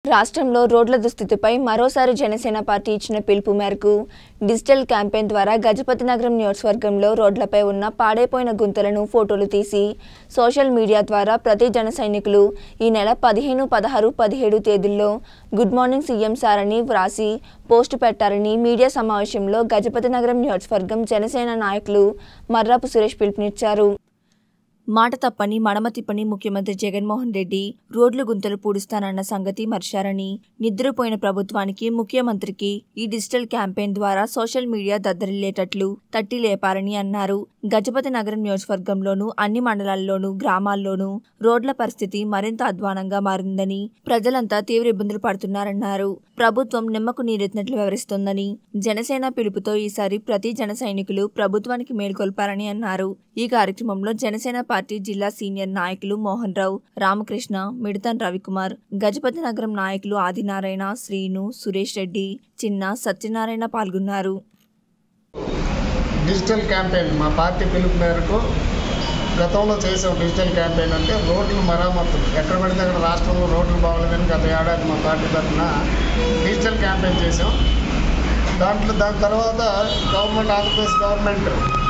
రాష్ట్రంలో రోడ్ల దుస్థితిపై మరోసారి జనసేన పార్టీ ఇచ్చిన పిలుపు మేరకు డిజిటల్ క్యాంపెయిన్ ద్వారా గజపతి నగరం నియోజకవర్గంలో రోడ్లపై ఉన్న పాడైపోయిన గుంతలను ఫోటోలు తీసి సోషల్ మీడియా ద్వారా ప్రతి జన సైనికులు ఈ నెల పదిహేను పదహారు పదిహేడు తేదీల్లో గుడ్ మార్నింగ్ సీఎం సార్ అని వ్రాసి పోస్టు పెట్టారని మీడియా సమావేశంలో గజపతి నగరం నియోజకవర్గం జనసేన నాయకులు మర్రాపు సురేష్ పిలుపునిచ్చారు మాట తప్పని మడమ తిప్పని ముఖ్యమంత్రి జగన్మోహన్ రెడ్డి రోడ్లు గుంతలు పూడుస్తానన్న సంగతి మర్చారని నిద్రపోయిన ప్రభుత్వానికి ముఖ్యమంత్రికి ఈ డిజిటల్ క్యాంపెయిన్ ద్వారా సోషల్ మీడియా దద్దరిల్లేటట్లు తట్టి లేపారని అన్నారు గజపతి నగరం నియోజకవర్గంలోనూ అన్ని మండలాల్లోనూ గ్రామాల్లోనూ రోడ్ల పరిస్థితి మరింత అధ్వానంగా మారిందని ప్రజలంతా తీవ్ర ఇబ్బందులు పడుతున్నారన్నారు ప్రభుత్వం నిమ్మకు నీరెత్తినట్లు వ్యవహరిస్తోందని జనసేన పిలుపుతో ఈసారి ప్రతి జన సైనికులు ప్రభుత్వానికి మేల్కొల్పారని అన్నారు ఈ కార్యక్రమంలో జనసేన పార్టీ జిల్లా సీనియర్ నాయకులు మోహన్ రావు రామకృష్ణ మిడతన్ రవికుమార్ గజపతి నగరం నాయకులు ఆదినారాయణ శ్రీను సురేష్ రెడ్డి చిన్న సత్యనారాయణ పాల్గొన్నారు డిజిటల్ క్యాంపెయిన్ మా పార్టీ పిలుపు మేరకు గతంలో చేసాం డిజిటల్ క్యాంపెయిన్ అంటే రోడ్లు మరామతులు ఎక్కడ పడితే అక్కడ రాష్ట్రంలో రోడ్లు బాగోలేదని గత ఏడాది మా పార్టీ తరఫున డిజిటల్ క్యాంపెయిన్ చేసాం దాంట్లో దాని తర్వాత గవర్నమెంట్ ఆంధ్రప్రదేశ్ గవర్నమెంట్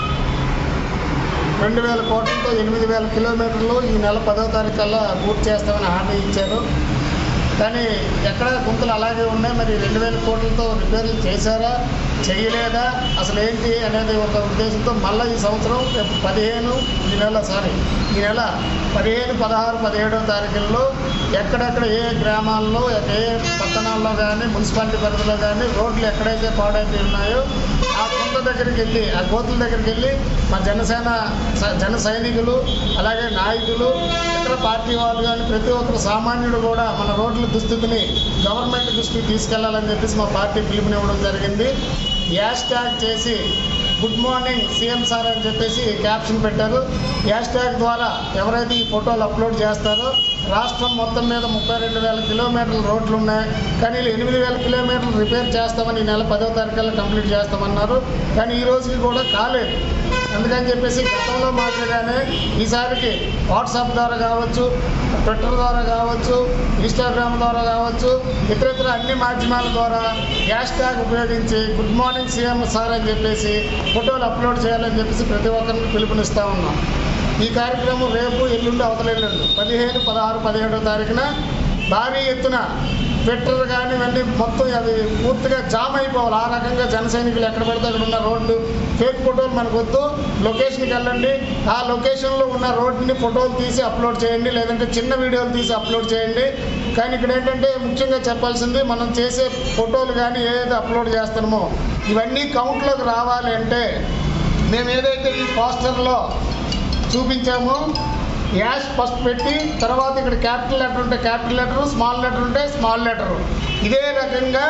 రెండు వేల కోట్లతో ఎనిమిది వేల కిలోమీటర్లు ఈ నెల పదో తారీఖు కల్లా పూర్తి చేస్తామని హామీ ఇచ్చారు కానీ ఎక్కడ గుంతలు అలాగే ఉన్నాయి మరి రెండు వేల కోట్లతో రిపేర్లు చేశారా చేయలేదా అసలు ఏంటి అనేది ఒక ఉద్దేశంతో మళ్ళీ ఈ సంవత్సరం రేపు పదిహేను ఈ నెల సారీ ఈ నెల పదిహేను పదహారు పదిహేడో తారీఖుల్లో ఎక్కడెక్కడ ఏ గ్రామాల్లో ఏ పట్టణాల్లో కానీ మున్సిపాలిటీ పరిధిలో కానీ రోడ్లు ఎక్కడైతే పాడైపోయి ఉన్నాయో ఆ గుంత దగ్గరికి వెళ్ళి ఆ గోతుల దగ్గరికి వెళ్ళి మా జనసేన స- జన సైనికులు అలాగే నాయకులు ఇతర పార్టీ వాళ్ళు కానీ ప్రతి ఒక్కరు సామాన్యుడు కూడా మన రోడ్ల దుస్థితిని గవర్నమెంట్ దృష్టికి తీసుకెళ్లాలని చెప్పేసి మా పార్టీ పిలుపునివ్వడం జరిగింది హ్యాష్ ట్యాగ్ చేసి గుడ్ మార్నింగ్ సీఎం సార్ అని చెప్పేసి క్యాప్షన్ పెట్టారు హ్యాష్ ట్యాగ్ ద్వారా ఎవరైతే ఈ ఫోటోలు అప్లోడ్ చేస్తారో రాష్ట్రం మొత్తం మీద ముప్పై రెండు వేల కిలోమీటర్ల రోడ్లు ఉన్నాయి కానీ వీళ్ళు ఎనిమిది వేల కిలోమీటర్లు రిపేర్ చేస్తామని ఈ నెల పదో తారీఖుల్లో కంప్లీట్ చేస్తామన్నారు కానీ ఈ రోజుకి కూడా కాలేదు అందుకని చెప్పేసి గతంలో మాదిరిగానే ఈసారికి వాట్సాప్ ద్వారా కావచ్చు ట్విట్టర్ ద్వారా కావచ్చు ఇన్స్టాగ్రామ్ ద్వారా కావచ్చు ఇతరితర అన్ని మాధ్యమాల ద్వారా హ్యాష్ ట్యాగ్ ఉపయోగించి గుడ్ మార్నింగ్ సీఎం సార్ అని చెప్పేసి ఫోటోలు అప్లోడ్ చేయాలని చెప్పేసి ప్రతి ఒక్కరికి పిలుపునిస్తూ ఉన్నాం ఈ కార్యక్రమం రేపు ఎల్లుండి అవతల ఎల్లుండి పదిహేను పదహారు పదిహేడో తారీఖున భారీ ఎత్తున ట్విట్టర్ కానీ ఇవన్నీ మొత్తం అది పూర్తిగా జామ్ అయిపోవాలి ఆ రకంగా జన సైనికులు ఎక్కడ పడితే అక్కడ ఉన్న రోడ్డు ఫేక్ ఫోటోలు మనకు వద్దు లొకేషన్కి వెళ్ళండి ఆ లొకేషన్లో ఉన్న రోడ్డుని ఫోటోలు తీసి అప్లోడ్ చేయండి లేదంటే చిన్న వీడియోలు తీసి అప్లోడ్ చేయండి కానీ ఇక్కడ ఏంటంటే ముఖ్యంగా చెప్పాల్సింది మనం చేసే ఫోటోలు కానీ ఏదైతే అప్లోడ్ చేస్తున్నామో ఇవన్నీ కౌంట్లోకి రావాలి అంటే మేము ఏదైతే ఈ పోస్టర్లో చూపించామో యాష్ ఫస్ట్ పెట్టి తర్వాత ఇక్కడ క్యాపిటల్ లెటర్ ఉంటే క్యాపిటల్ లెటర్ స్మాల్ లెటర్ ఉంటే స్మాల్ లెటర్ ఇదే రకంగా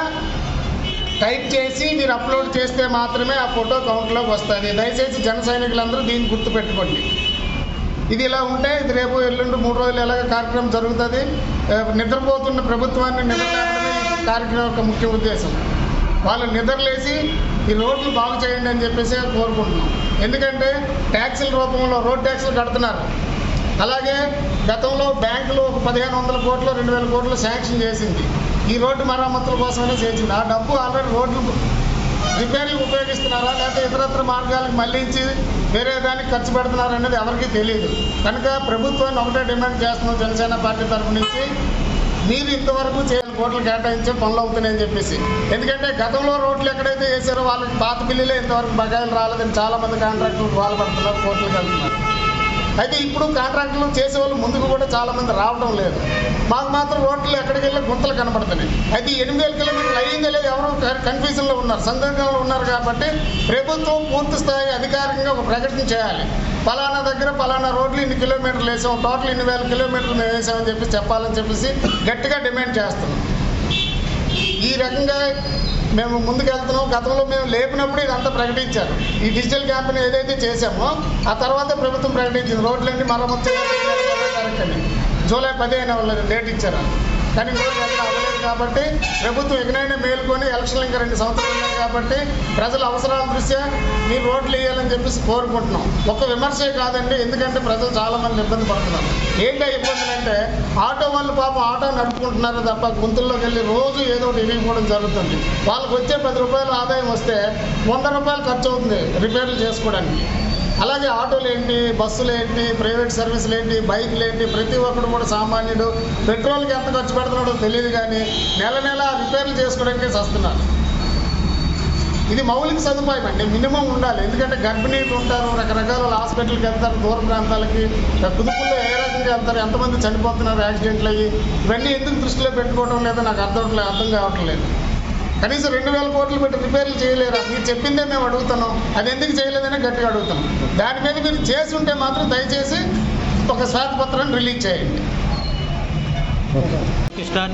టైప్ చేసి మీరు అప్లోడ్ చేస్తే మాత్రమే ఆ ఫోటో కౌంట్లోకి వస్తుంది దయచేసి జన సైనికులందరూ దీన్ని గుర్తుపెట్టుకోండి ఇది ఇలా ఉంటే ఇది రేపు ఎల్లుండి మూడు రోజులు ఎలాగ కార్యక్రమం జరుగుతుంది ఆ, నిద్రపోతున్న ప్రభుత్వాన్ని నిద్రలేపడమే ఈ కార్యక్రమం యొక్క ముఖ్య ఉద్దేశం వాళ్ళు నిద్రలేసి ఈ రోడ్లు బాగు చేయండి అని చెప్పేసి కోరుకుంటున్నాం ఎందుకంటే ట్యాక్సుల రూపంలో రోడ్ ట్యాక్సులు కడుతున్నారు అలాగే గతంలో బ్యాంకులు ఒక పదిహేను వందల కోట్లు రెండు వేల కోట్లు శాంక్షన్ చేసింది ఈ రోడ్డు మరమ్మతుల కోసమనే చేసింది ఆ డబ్బు ఆల్రెడీ రోడ్లు రిపేర్లు ఉపయోగిస్తున్నారా లేకపోతే ఇతరత్ర మార్గాలకు మళ్లించి వేరే దానికి ఖర్చు పెడుతున్నారా అనేది ఎవరికీ తెలియదు కనుక ప్రభుత్వాన్ని ఒకటే డిమాండ్ చేస్తున్నాం జనసేన పార్టీ తరఫు నుంచి మీరు ఇంతవరకు చేయాలి కోట్లు కేటాయించే పనులు అవుతున్నాయని చెప్పేసి ఎందుకంటే గతంలో రోడ్లు ఎక్కడైతే వేసారో వాళ్ళకి పాత బిల్లులే ఇంతవరకు బకాయిలు రాలేదని చాలా మంది కాంట్రాక్టులు బాధపడుతున్నారు కోర్టులకు వెళ్తున్నారు అయితే ఇప్పుడు కాంట్రాక్టులు చేసే వాళ్ళు ముందుకు కూడా చాలా మంది రావడం లేదు మాకు మాత్రం రోడ్లు ఎక్కడికి వెళ్ళి గుంతలు కనబడుతున్నాయి అయితే ఈ ఎనిమిది వేల కిలోమీటర్లు అయ్యిందో లేదు ఎవరు కన్ఫ్యూజన్లో ఉన్నారు సందిగ్ధంలో ఉన్నారు కాబట్టి ప్రభుత్వం పూర్తి స్థాయి అధికారికంగా ఒక ప్రకటన చేయాలి పలానా దగ్గర పలానా రోడ్లు ఇన్ని కిలోమీటర్లు వేసాం టోటల్ ఇన్ని వేల కిలోమీటర్లు మేము వేసామని చెప్పి చెప్పాలని చెప్పేసి గట్టిగా డిమాండ్ చేస్తున్నాం ఈ రకంగా మేము ముందుకెళ్తున్నాం గతంలో మేము లేపినప్పుడు ఇదంతా ప్రకటించారు ఈ డిజిటల్ క్యాంపెయిన్ ఏదైతే చేశామో ఆ తర్వాత ప్రభుత్వం ప్రకటించింది రోడ్లన్నీ మరమ్మతు చేయాలి జూలై పదిహేను వాళ్ళు డేట్ ఇచ్చారు కానీ ఇంకొక అవ్వలేదు కాబట్టి ప్రభుత్వం ఎగనైనా మేలుకొని ఎలక్షన్లు ఇంకా రెండు సంవత్సరాలు ఉన్నాయి కాబట్టి ప్రజల అవసరాల దృష్ట్యా మీరు రోడ్లు వేయాలని చెప్పేసి కోరుకుంటున్నాం ఒక విమర్శే కాదండి ఎందుకంటే ప్రజలు చాలా మంది ఇబ్బంది పడుతున్నారు ఏంటి ఆ ఇబ్బందులు అంటే ఆటో వాళ్ళు పాపం ఆటో నడుపుకుంటున్నారు తప్ప గుంతుల్లోకి వెళ్ళి రోజు ఏదో ఒకటి ఇరిగిపోవడం జరుగుతుంది వాళ్ళకి వచ్చే పది రూపాయల ఆదాయం వస్తే వంద రూపాయలు ఖర్చు అవుతుంది రిపేర్లు చేసుకోవడానికి అలాగే ఆటోలు ఏంటి బస్సులు ఏంటి ప్రైవేట్ సర్వీసులు ఏంటి బైకులు ఏంటి ప్రతి ఒక్కడు కూడా సామాన్యుడు పెట్రోల్కి ఎంత ఖర్చు పెడుతున్నాడో తెలియదు కానీ నెల నెల రిపేర్లు చేసుకోవడానికి వస్తున్నారు ఇది మౌలిక సదుపాయం అండి మినిమం ఉండాలి ఎందుకంటే గర్భిణీలు ఉంటారు రకరకాల హాస్పిటల్కి వెళ్తారు దూర ప్రాంతాలకి కుదుపుల్లో ఏ రకంగా వెళ్తారు ఎంతమంది చనిపోతున్నారు యాక్సిడెంట్లు అయ్యి ఇవన్నీ ఎందుకు దృష్టిలో పెట్టుకోవడం లేదో నాకు అర్థం అర్థం కావట్లేదు కనీసం రెండు వేల కోట్లు పెట్టి రిపేర్లు చేయలేరా మీరు చెప్పిందే మేము అడుగుతున్నాం అది ఎందుకు చేయలేదని గట్టిగా అడుగుతున్నాం దాని మీద మీరు చేసి ఉంటే మాత్రం దయచేసి ఒక శ్వేతపత్రాన్ని రిలీజ్ చేయండి స్టార్ట్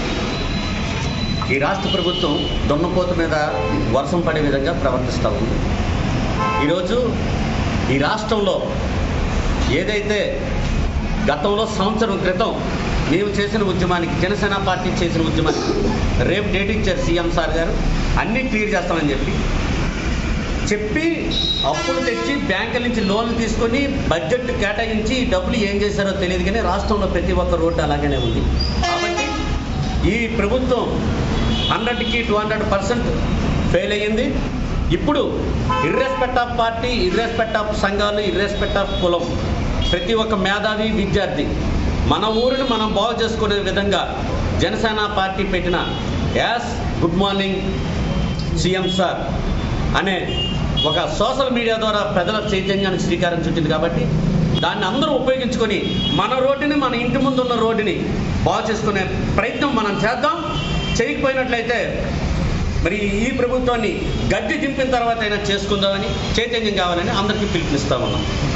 ఈ రాష్ట్ర ప్రభుత్వం దున్నపోత మీద వర్షం పడే విధంగా ప్రవర్తిస్తూ ఉంది ఈరోజు ఈ రాష్ట్రంలో ఏదైతే గతంలో సంవత్సరం క్రితం మేము చేసిన ఉద్యమానికి జనసేన పార్టీ చేసిన ఉద్యమానికి రేపు డేట్ ఇచ్చారు సీఎం సార్ గారు అన్నీ క్లియర్ చేస్తామని చెప్పి చెప్పి అప్పులు తెచ్చి బ్యాంకుల నుంచి లోన్లు తీసుకొని బడ్జెట్ కేటాయించి ఈ డబ్బులు ఏం చేశారో తెలియదు కానీ రాష్ట్రంలో ప్రతి ఒక్క రోడ్డు అలాగనే ఉంది కాబట్టి ఈ ప్రభుత్వం హండ్రెడ్కి టూ హండ్రెడ్ పర్సెంట్ ఫెయిల్ అయ్యింది ఇప్పుడు irrespective of party irrespective of సంఘాలు ఇర్రెస్పెక్ట్ ఆఫ్ కులం ప్రతి ఒక్క మేధావి విద్యార్థి మన ఊరిని మనం బాగు చేసుకునే విధంగా జనసేన పార్టీ పెట్టిన as good morning CM sir అనే ఒక సోషల్ మీడియా ద్వారా ప్రజల చైతన్యానికి శ్రీకారం చుట్టింది కాబట్టి దాన్ని అందరూ ఉపయోగించుకొని మన రోడ్డుని మన ఇంటి ముందు ఉన్న రోడ్డుని బాగు చేసుకునే ప్రయత్నం మనం చేద్దాం చేయకపోయినట్లయితే మరి ఈ ప్రభుత్వాన్ని గడ్డి దింపిన తర్వాత అయినా చేసుకుందామని చైతన్యం కావాలని అందరికీ పిలుపునిస్తా ఉన్నాం